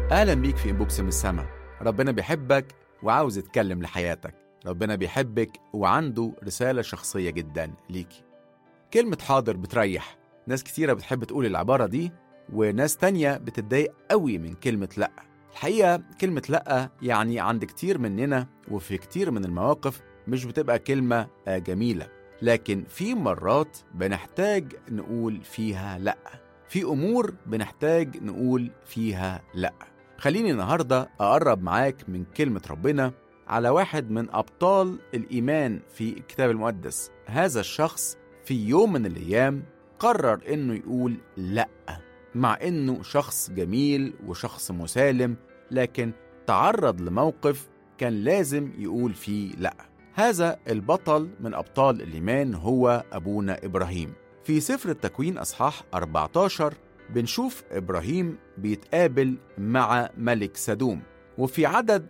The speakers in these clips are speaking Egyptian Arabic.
اهلا بيك في انبوكس من السما ربنا بيحبك وعاوز يتكلم لحياتك ربنا بيحبك وعنده رسالة شخصية جدا ليكي كلمة حاضر بتريح ناس كتيرة بتحب تقول العبارة دي وناس تانية بتتضايق قوي من كلمة لأ الحقيقة كلمة لأ يعني عند كتير مننا وفي كتير من المواقف مش بتبقى كلمة آه، جميلة لكن في مرات بنحتاج نقول فيها لأ في أمور بنحتاج نقول فيها لأ خليني النهاردة أقرب معاك من كلمة ربنا على واحد من أبطال الإيمان في الكتاب المقدس هذا الشخص في يوم من الأيام قرر إنه يقول لأ مع إنه شخص جميل وشخص مسالم لكن تعرض لموقف كان لازم يقول فيه لأ هذا البطل من أبطال الإيمان هو أبونا إبراهيم في سفر التكوين أصحاح 14 بنشوف إبراهيم بيتقابل مع ملك سدوم وفي عدد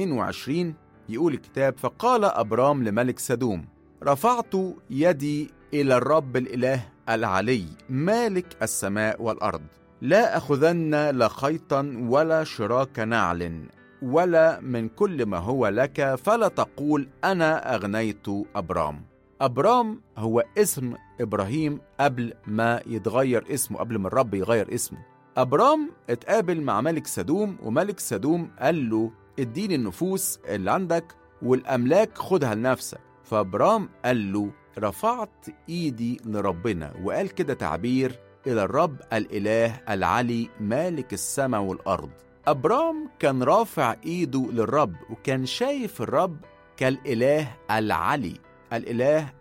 22 يقول الكتاب فقال أبرام لملك سدوم رفعت يدي إلى الرب الإله العلي مالك السماء والأرض لا أخذن لا خيطا ولا شراك نعل ولا من كل ما هو لك فلا تقول أنا أغنيت أبرام أبرام هو اسم إبراهيم قبل ما يتغير اسمه قبل ما الرب يغير اسمه أبرام اتقابل مع ملك سدوم وملك سدوم قال له اديني النفوس اللي عندك والأملاك خدها لنفسك فأبرام قال له رفعت إيدي لربنا وقال كده تعبير إلى الرب الإله العلي مالك السماء والأرض أبرام كان رافع إيده للرب وكان شايف الرب كالإله العلي الإله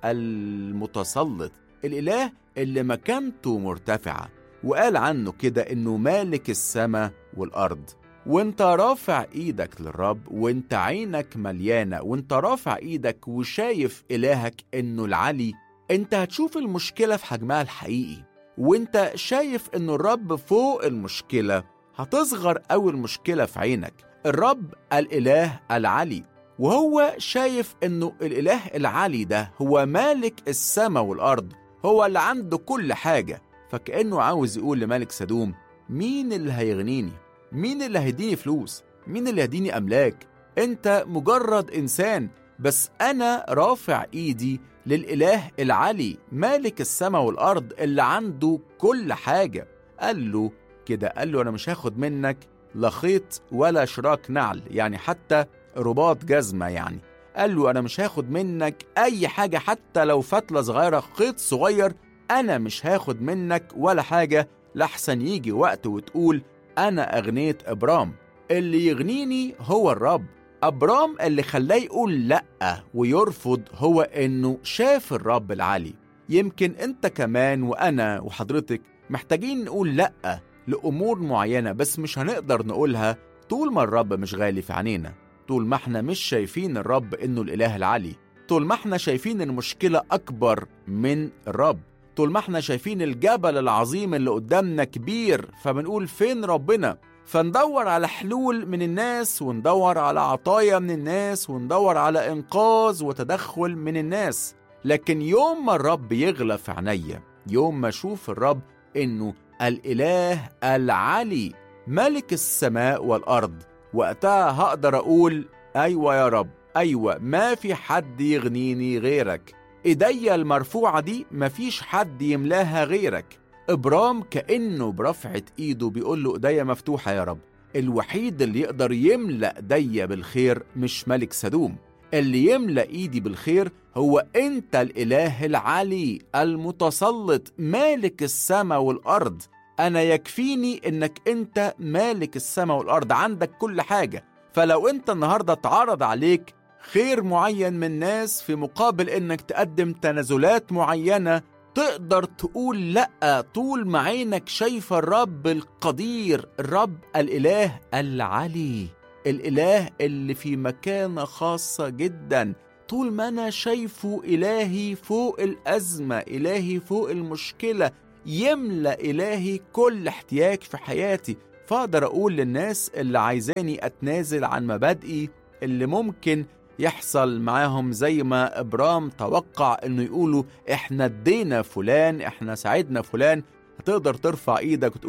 المتسلط الإله اللي مكانته مرتفعة وقال عنه كده إنه مالك السماء والأرض وانت رافع ايدك للرب وانت عينك مليانة وانت رافع ايدك وشايف إلهك إنه العلي انت هتشوف المشكلة في حجمها الحقيقي وانت شايف إنه الرب فوق المشكلة هتصغر أوي المشكلة في عينك الرب الإله العلي وهو شايف انه الاله العلي ده هو مالك السماء والارض هو اللي عنده كل حاجه فكانه عاوز يقول لملك سدوم مين اللي هيغنيني مين اللي هيديني فلوس مين اللي هيديني املاك انت مجرد انسان بس انا رافع ايدي للاله العلي مالك السماء والارض اللي عنده كل حاجه قال له كده قال له انا مش هاخد منك لا خيط ولا شراك نعل يعني حتى رباط جزمة يعني قال له أنا مش هاخد منك أي حاجة حتى لو فتلة صغيرة خيط صغير أنا مش هاخد منك ولا حاجة لحسن يجي وقت وتقول أنا أغنيت إبرام اللي يغنيني هو الرب أبرام اللي خلاه يقول لأ ويرفض هو إنه شاف الرب العلي يمكن أنت كمان وأنا وحضرتك محتاجين نقول لأ لأمور معينة بس مش هنقدر نقولها طول ما الرب مش غالي في عينينا طول ما احنا مش شايفين الرب انه الاله العلي طول ما احنا شايفين المشكلة اكبر من الرب طول ما احنا شايفين الجبل العظيم اللي قدامنا كبير فبنقول فين ربنا فندور على حلول من الناس وندور على عطايا من الناس وندور على انقاذ وتدخل من الناس لكن يوم ما الرب يغلى في عينيا يوم ما اشوف الرب انه الاله العلي ملك السماء والارض وقتها هقدر أقول أيوة يا رب أيوة ما في حد يغنيني غيرك إيديا المرفوعة دي مفيش حد يملاها غيرك إبرام كأنه برفعة إيده بيقول له إيديا مفتوحة يا رب الوحيد اللي يقدر يملأ إيديا بالخير مش ملك سدوم اللي يملأ إيدي بالخير هو أنت الإله العلي المتسلط مالك السماء والأرض أنا يكفيني إنك أنت مالك السماء والأرض عندك كل حاجة فلو أنت النهاردة اتعرض عليك خير معين من ناس في مقابل إنك تقدم تنازلات معينة تقدر تقول لأ طول ما عينك شايفة الرب القدير الرب الإله العلي الإله اللي في مكانة خاصة جدا طول ما أنا شايفه إلهي فوق الأزمة إلهي فوق المشكلة يملأ إلهي كل احتياج في حياتي فأقدر أقول للناس اللي عايزاني أتنازل عن مبادئي اللي ممكن يحصل معاهم زي ما إبرام توقع إنه يقولوا إحنا ادينا فلان إحنا ساعدنا فلان هتقدر ترفع إيدك وتقول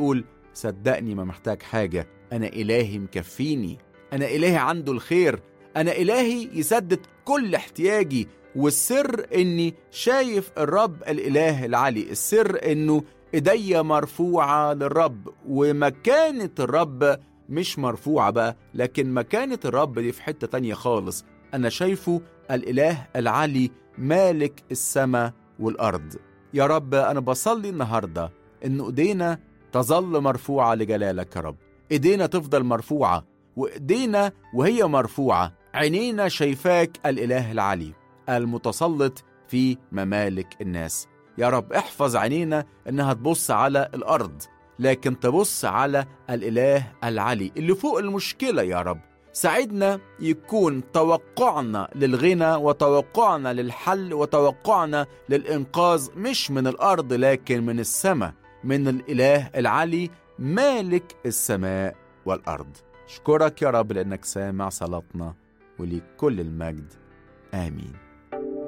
صدقني ما محتاج حاجة أنا إلهي مكفيني أنا إلهي عنده الخير أنا إلهي يسدد كل احتياجي والسر إني شايف الرب الإله العلي السر إنه إيديا مرفوعة للرب ومكانة الرب مش مرفوعة بقى لكن مكانة الرب دي في حتة تانية خالص أنا شايفه الإله العلي مالك السماء والأرض يا رب أنا بصلي النهاردة إن إيدينا تظل مرفوعة لجلالك يا رب إيدينا تفضل مرفوعة وإيدينا وهي مرفوعة عينينا شايفاك الإله العلي المتسلط في ممالك الناس يا رب احفظ عينينا إنها تبص على الأرض لكن تبص على الإله العلي اللي فوق المشكلة يا رب ساعدنا يكون توقعنا للغنى وتوقعنا للحل وتوقعنا للإنقاذ مش من الأرض لكن من السماء من الإله العلي مالك السماء والأرض اشكرك يا رب لأنك سامع صلاتنا وليك كل المجد آمين